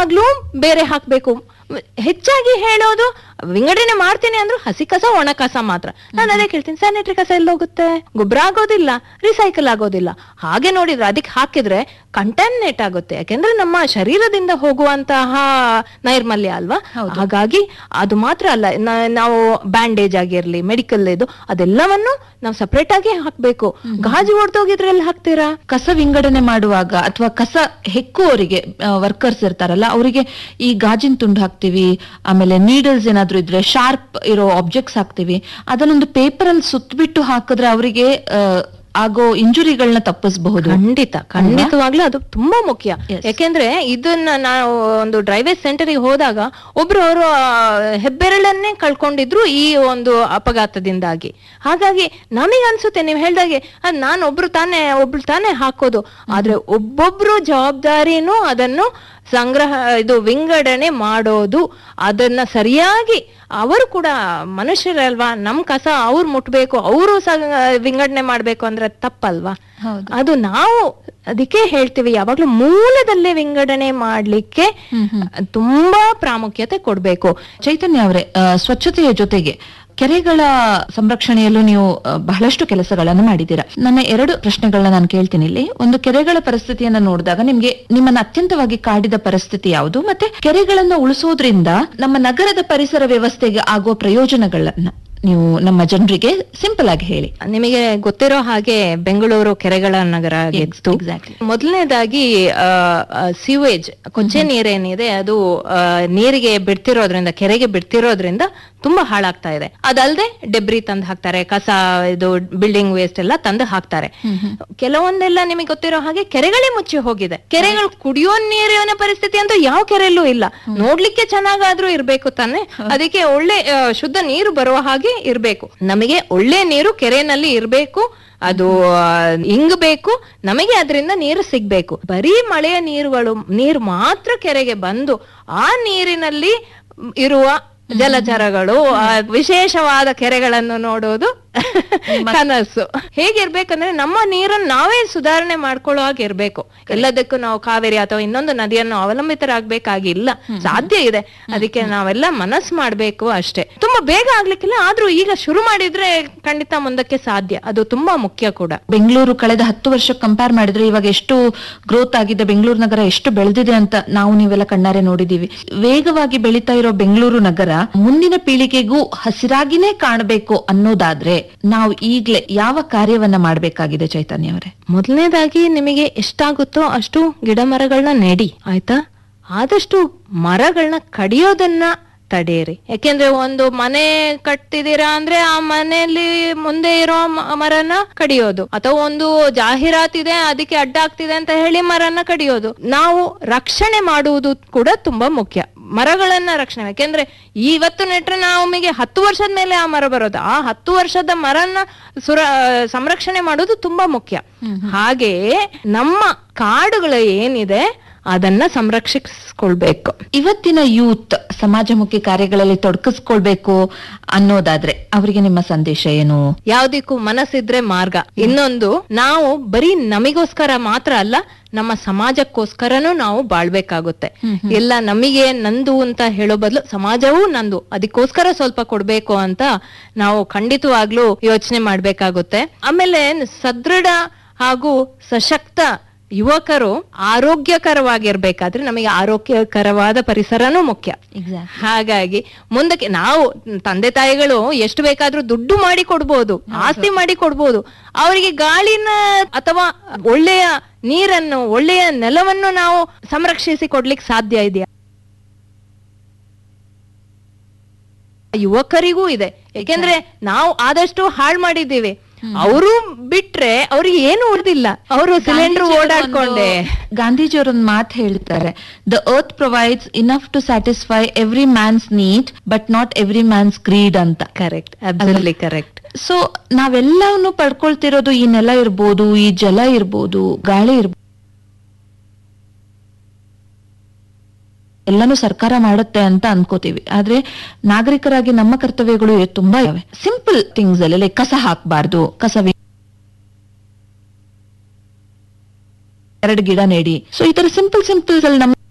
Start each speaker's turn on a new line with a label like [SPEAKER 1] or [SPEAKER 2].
[SPEAKER 1] ಖಂಡಿತವಾಗ್ಲೂ ಬೇರೆ ಹಾಕ್ಬೇಕು ಹೆಚ್ಚಾಗಿ ಹೇಳೋದು ವಿಂಗಡಣೆ ಮಾಡ್ತೀನಿ ಅಂದ್ರು ಹಸಿ ಕಸ ಒಣ ಕಸ ಮಾತ್ರ ನಾನು ಅದೇ ಕೇಳ್ತೀನಿ ಸ್ಯಾನಿಟರಿ ಕಸ ಎಲ್ಲ ಹೋಗುತ್ತೆ ಗೊಬ್ಬರ ಆಗೋದಿಲ್ಲ ರಿಸೈಕಲ್ ಆಗೋದಿಲ್ಲ ಹಾಗೆ ನೋಡಿದ್ರೆ ಅದಕ್ಕೆ ಹಾಕಿದ್ರೆ ಕಂಟೆನ್ನೇಟ್ ಆಗುತ್ತೆ ಯಾಕೆಂದ್ರೆ ನಮ್ಮ ಶರೀರದಿಂದ ಹೋಗುವಂತಹ ನೈರ್ಮಲ್ಯ ಅಲ್ವಾ ಹಾಗಾಗಿ ಅದು ಮಾತ್ರ ಅಲ್ಲ ನ- ನಾವು ಬ್ಯಾಂಡೇಜ್ ಆಗಿರ್ಲಿ ಮೆಡಿಕಲ್ ಇದು ಅದೆಲ್ಲವನ್ನು ನಾವು ಸಪರೇಟ್ ಆಗಿ ಹಾಕ್ಬೇಕು ಗಾಜು ಹೊಡೆದೋಗಿದ್ರೆ ಎಲ್ಲಿ ಹಾಕ್ತೀರಾ
[SPEAKER 2] ಕಸ ವಿಂಗಡಣೆ ಮಾಡುವಾಗ ಅಥವಾ ಕಸ ಹೆಕ್ಕುವವರಿಗೆ ವರ್ಕರ್ಸ್ ಇರ್ತಾರಲ್ಲ ಅವರಿಗೆ ಈ ಗಾಜಿನ ತುಂಡು ಹಾಕ್ತಿವಿ ಆಮೇಲೆ ನೀಡಲ್ಸ್ ಏನಾದ್ರೂ ಇದ್ರೆ ಶಾರ್ಪ್ ಇರೋ ಆಬ್ಜೆಕ್ಟ್ಸ್ ಹಾಕ್ತಿವಿ ಅದನ್ನೊಂದು ಪೇಪರ್ ಅಲ್ಲಿ ಸುತ್ತಬಿಟ್ಟು ಹಾಕಿದ್ರೆ ಅವರಿಗೆ ಆಗೋ ಇಂಜುರಿಗಳನ್ನ ತಪ್ಪಿಸಬಹುದು
[SPEAKER 1] ಖಂಡಿತ ಖಂಡಿತವಾಗ್ಲೂ ಅದು ತುಂಬಾ ಮುಖ್ಯ ಯಾಕೆಂದ್ರೆ ಇದನ್ನ ನಾವು ಒಂದು ಡ್ರೈವೇಜ್ ಸೆಂಟರ್ಗೆ ಹೋದಾಗ ಒಬ್ರು ಅವರು ಹೆಬ್ಬೆರಳನ್ನೇ ಕಳ್ಕೊಂಡಿದ್ರು ಈ ಒಂದು ಅಪಘಾತದಿಂದಾಗಿ ಹಾಗಾಗಿ ನಮಗೆ ಅನ್ಸುತ್ತೆ ನೀವು ಹೇಳ್ದಾಗೆ ಅದ್ ನಾನು ಒಬ್ರು ತಾನೇ ಒಬ್ರು ತಾನೇ ಹಾಕೋದು ಆದ್ರೆ ಒಬ್ಬೊಬ್ರು ಜವಾಬ್ದಾರಿನೂ ಅದನ್ನು ಸಂಗ್ರಹ ಇದು ವಿಂಗಡಣೆ ಮಾಡೋದು ಅದನ್ನ ಸರಿಯಾಗಿ ಅವರು ಕೂಡ ಮನುಷ್ಯರಲ್ವಾ ನಮ್ ಕಸ ಅವ್ರು ಮುಟ್ಬೇಕು ಅವರು ವಿಂಗಡಣೆ ಮಾಡ್ಬೇಕು ಅಂದ್ರೆ ತಪ್ಪಲ್ವಾ
[SPEAKER 2] ಹೌದು.
[SPEAKER 1] ಅದು ನಾವು ಅದಕ್ಕೆ ಹೇಳ್ತೀವಿ ಯಾವಾಗ್ಲೂ ಮೂಲದಲ್ಲೇ ವಿಂಗಡಣೆ ಮಾಡ್ಲಿಕ್ಕೆ ತುಂಬಾ ಪ್ರಾಮುಖ್ಯತೆ ಕೊಡ್ಬೇಕು
[SPEAKER 2] ಚೈತನ್ಯ ಅವರೇ ಆ, ಸ್ವಚ್ಛತೆಯ ಜೊತೆಗೆ ಕೆರೆಗಳ ಸಂರಕ್ಷಣೆಯಲ್ಲೂ ನೀವು ಆ, ಬಹಳಷ್ಟು ಕೆಲಸಗಳನ್ನು ಮಾಡಿದ್ದೀರಾ ನನ್ನ ಎರಡು ಪ್ರಶ್ನೆಗಳನ್ನ ನಾನು ಕೇಳ್ತೀನಿ ಇಲ್ಲಿ ಒಂದು ಕೆರೆಗಳ ಪರಿಸ್ಥಿತಿಯನ್ನ ನೋಡಿದಾಗ ನಿಮ್ಗೆ ನಿಮ್ಮನ್ನ ಅತ್ಯಂತವಾಗಿ ಕಾಡಿದ ಪರಿಸ್ಥಿತಿ ಯಾವುದು ಮತ್ತೆ ಕೆರೆಗಳನ್ನ ಉಳಿಸೋದ್ರಿಂದ ನಮ್ಮ ನಗರದ ಪರಿಸರ ವ್ಯವಸ್ಥೆಗೆ ಆಗುವ ಪ್ರಯೋಜನಗಳನ್ನ ನೀವು ನಮ್ಮ ಜನರಿಗೆ ಸಿಂಪಲ್ ಆಗಿ ಹೇಳಿ
[SPEAKER 1] ನಿಮಗೆ ಗೊತ್ತಿರೋ ಹಾಗೆ ಬೆಂಗಳೂರು ಕೆರೆಗಳ ನಗರ ಆಗಿತ್ತು
[SPEAKER 2] exactly.
[SPEAKER 1] ಮೊದಲನೇದಾಗಿ ಸಿವೇಜ್ ಕೊಚ್ಚೆ ನೀರೇನಿದೆ ಅದು ಆ, ನೀರಿಗೆ ಬಿಡ್ತಿರೋದ್ರಿಂದ ಕೆರೆಗೆ ಬಿಡ್ತಿರೋದ್ರಿಂದ ತುಂಬಾ ಹಾಳಾಗ್ತಾ ಇದೆ ಅದಲ್ಲದೆ ಡೆಬ್ರಿ ತಂದು ಹಾಕ್ತಾರೆ ಕಸ ಇದು ಬಿಲ್ಡಿಂಗ್ ವೇಸ್ಟ್ ಎಲ್ಲ ತಂದು ಹಾಕ್ತಾರೆ ಕೆಲವೊಂದೆಲ್ಲ ನಿಮಗೆ ಗೊತ್ತಿರೋ ಹಾಗೆ ಕೆರೆಗಳೇ ಮುಚ್ಚಿ ಹೋಗಿದೆ ಕೆರೆಗಳು ಕುಡಿಯೋ ನೀರಿನ ಪರಿಸ್ಥಿತಿ ಅಂತೂ ಯಾವ ಕೆರೆಯಲ್ಲೂ ಇಲ್ಲ ನೋಡ್ಲಿಕ್ಕೆ ಚೆನ್ನಾಗಾದ್ರೂ ಇರ್ಬೇಕು ತಾನೆ ಅದಕ್ಕೆ ಒಳ್ಳೆ ಆ, ಶುದ್ಧ ನೀರು ಬರುವ ಹಾಗೆ ಇರ್ಬೇಕು ನಮಗೆ ಒಳ್ಳೆ ನೀರು ಕೆರೆನಲ್ಲಿ ಇರ್ಬೇಕು ಅದು ಆ, ಇಂಗಬೇಕು ನಮಗೆ ಅದರಿಂದ ನೀರು ಸಿಗ್ಬೇಕು ಬರೀ ಮಳೆಯ ನೀರುಗಳು ನೀರು ಮಾತ್ರ ಕೆರೆಗೆ ಬಂದು ಆ ನೀರಿನಲ್ಲಿ ಇರುವ ಜಲಚರಗಳು ಆ ವಿಶೇಷವಾದ ಕೆರೆಗಳನ್ನು ನೋಡೋದು ಕನಸು ಹೇಗಿರ್ಬೇಕಂದ್ರೆ ನಮ್ಮ ನೀರನ್ನು ನಾವೇ ಸುಧಾರಣೆ ಮಾಡ್ಕೊಳ್ಳೋ ಹಾಗೆ ಇರ್ಬೇಕು ಎಲ್ಲದಕ್ಕೂ ನಾವು ಕಾವೇರಿ ಅಥವಾ ಇನ್ನೊಂದು ನದಿಯನ್ನು ಅವಲಂಬಿತರಾಗ್ಬೇಕಾಗಿಲ್ಲ ಸಾಧ್ಯ ಇದೆ ಅದಕ್ಕೆ ನಾವೆಲ್ಲ ಮನಸ್ಸು ಮಾಡ್ಬೇಕು ಅಷ್ಟೇ ತುಂಬಾ ಬೇಗ ಆಗ್ಲಿಕ್ಕಿಲ್ಲ ಆದ್ರೂ ಈಗ ಶುರು ಮಾಡಿದ್ರೆ ಖಂಡಿತ ಮುಂದಕ್ಕೆ ಸಾಧ್ಯ ಅದು ತುಂಬಾ ಮುಖ್ಯ ಕೂಡ
[SPEAKER 2] ಬೆಂಗಳೂರು ಕಳೆದ ಹತ್ತು ವರ್ಷ ಕಂಪೇರ್ ಮಾಡಿದ್ರೆ ಇವಾಗ ಎಷ್ಟು ಗ್ರೋತ್ ಆಗಿದೆ ಬೆಂಗಳೂರು ನಗರ ಎಷ್ಟು ಬೆಳೆದಿದೆ ಅಂತ ನಾವು ನೀವೆಲ್ಲ ಕಣ್ಣಾರೆ ನೋಡಿದೀವಿ ವೇಗವಾಗಿ ಬೆಳೀತಾ ಇರೋ ಬೆಂಗಳೂರು ನಗರ ಮುಂದಿನ ಪೀಳಿಗೆಗೂ ಹಸಿರಾಗಿನೇ ಕಾಣಬೇಕು ಅನ್ನೋದಾದ್ರೆ ನಾವು ಈಗ್ಲೇ ಯಾವ ಕಾರ್ಯವನ್ನ ಮಾಡ್ಬೇಕಾಗಿದೆ ಚೈತನ್ಯ ಅವರೇ
[SPEAKER 1] ಮೊದಲನೇದಾಗಿ ನಿಮಗೆ ಎಷ್ಟಾಗುತ್ತೋ ಅಷ್ಟು ಗಿಡ ಮರಗಳನ್ನ ನೆಡಿ ಆಯ್ತಾ ಆದಷ್ಟು ಮರಗಳನ್ನ ಕಡಿಯೋದನ್ನ ತಡೆಯಿರಿ ಯಾಕೆಂದ್ರೆ ಒಂದು ಮನೆ ಕಟ್ತಿದ್ದೀರಾ ಅಂದ್ರೆ ಆ ಮನೆಯಲ್ಲಿ ಮುಂದೆ ಇರೋ ಮ- ಮರನ ಕಡಿಯೋದು ಅಥವಾ ಒಂದು ಜಾಹೀರಾತಿದೆ ಅದಕ್ಕೆ ಅಡ್ಡ ಆಗ್ತಿದೆ ಅಂತ ಹೇಳಿ ಮರನ ಕಡಿಯೋದು ನಾವು ರಕ್ಷಣೆ ಮಾಡುವುದು ಕೂಡ ತುಂಬಾ ಮುಖ್ಯ ಮರಗಳನ್ನ ರಕ್ಷಣೆ ಯಾಕೆಂದ್ರೆ ಇವತ್ತು ನೆಟ್ರೆ ನಮಗೆ ಹತ್ತು ವರ್ಷದ ಮೇಲೆ ಆ ಮರ ಬರೋದು ಆ ಹತ್ತು ವರ್ಷದ ಮರನ ಸುರ ಸಂರಕ್ಷಣೆ ಮಾಡೋದು ತುಂಬಾ ಮುಖ್ಯ ಹಾಗೆಯೇ ನಮ್ಮ ಕಾಡುಗಳು ಏನಿದೆ ಅದನ್ನ ಸಂರಕ್ಷಿಸ್ಕೊಳ್ಬೇಕು
[SPEAKER 2] ಇವತ್ತಿನ ಯೂತ್ ಸಮಾಜಮುಖಿ ಕಾರ್ಯಗಳಲ್ಲಿ ತೊಡಗಿಸ್ಕೊಳ್ಬೇಕು ಅನ್ನೋದಾದ್ರೆ ಅವರಿಗೆ ನಿಮ್ಮ ಸಂದೇಶ ಏನು
[SPEAKER 1] ಯಾವ್ದಕ್ಕೂ ಮನಸ್ಸಿದ್ರೆ ಮಾರ್ಗ ಇನ್ನೊಂದು ನಾವು ಬರೀ ನಮಿಗೋಸ್ಕರ ಮಾತ್ರ ಅಲ್ಲ ನಮ್ಮ ಸಮಾಜಕ್ಕೋಸ್ಕರನೂ ನಾವು ಬಾಳ್ಬೇಕಾಗುತ್ತೆ ಎಲ್ಲ ನಮಗೆ ನಂದು ಅಂತ ಹೇಳೋ ಬದಲು ಸಮಾಜವೂ ನಂದು ಅದಕ್ಕೋಸ್ಕರ ಸ್ವಲ್ಪ ಕೊಡ್ಬೇಕು ಅಂತ ನಾವು ಖಂಡಿತವಾಗ್ಲೂ ಯೋಚನೆ ಮಾಡ್ಬೇಕಾಗುತ್ತೆ ಆಮೇಲೆ ಸದೃಢ ಹಾಗೂ ಸಶಕ್ತ ಯುವಕರು ಆರೋಗ್ಯಕರವಾಗಿರ್ಬೇಕಾದ್ರೆ ನಮಗೆ ಆರೋಗ್ಯಕರವಾದ ಪರಿಸರನೂ ಮುಖ್ಯ ಹಾಗಾಗಿ ಮುಂದಕ್ಕೆ ನಾವು ತಂದೆ ತಾಯಿಗಳು ಎಷ್ಟು ಬೇಕಾದ್ರೂ ದುಡ್ಡು ಮಾಡಿ ಕೊಡ್ಬೋದು ಆಸ್ತಿ ಮಾಡಿ ಕೊಡ್ಬೋದು ಅವರಿಗೆ ಗಾಳಿನ ಅಥವಾ ಒಳ್ಳೆಯ ನೀರನ್ನು ಒಳ್ಳೆಯ ನೆಲವನ್ನು ನಾವು ಸಂರಕ್ಷಿಸಿ ಕೊಡ್ಲಿಕ್ಕೆ ಸಾಧ್ಯ ಇದೆಯಾ ಯುವಕರಿಗೂ ಇದೆ ಯಾಕೆಂದ್ರೆ ನಾವು ಆದಷ್ಟು ಹಾಳು ಮಾಡಿದ್ದೀವಿ ಅವರು ಬಿಟ್ರೆ ಅವ್ರಿಗೆ ಏನು ಉಳಿದಿಲ್ಲ ಅವರು ಸಿಲಿಂಡರ್ ಓಡಾಡ್ಕೊಂಡೆ
[SPEAKER 2] ಗಾಂಧೀಜಿಯವರೊಂದು ಮಾತು ಹೇಳ್ತಾರೆ the earth provides enough to satisfy every man's need but not every man's greed ಅಂತ
[SPEAKER 1] ಕರೆಕ್ಟ್ ಅಬ್ಸಲ್ಯೂಟ್ಲಿ ಕರೆಕ್ಟ್
[SPEAKER 2] ಸೊ ನಾವೆಲ್ಲವನ್ನು ಪಡ್ಕೊಳ್ತಿರೋದು ಈ ನೆಲ ಇರ್ಬೋದು ಈ ಜಲ ಇರ್ಬೋದು ಗಾಳಿ ಇರ್ಬೋದು ಎಲ್ಲಾನು ಸರ್ಕಾರ ಮಾಡುತ್ತೆ ಅಂತ ಅನ್ಕೋತೀವಿ ಆದ್ರೆ ನಾಗರಿಕರಾಗಿ ನಮ್ಮ ಕರ್ತವ್ಯಗಳು ತುಂಬಾ ಇವೆ ಸಿಂಪಲ್ ಥಿಂಗ್ಸ್ ಅಲ್ಲಿ ಲೈಕ್ ಕಸ ಹಾಕ್ಬಾರ್ದು ಕಸ ವಿ- ಎರಡು ಗಿಡ ನೆಡಿ ಸೊ ಈ ತರ ಸಿಂಪಲ್ ಸಿಂಪಲ್ ಅಲ್ಲಿ ನಮ್ಮ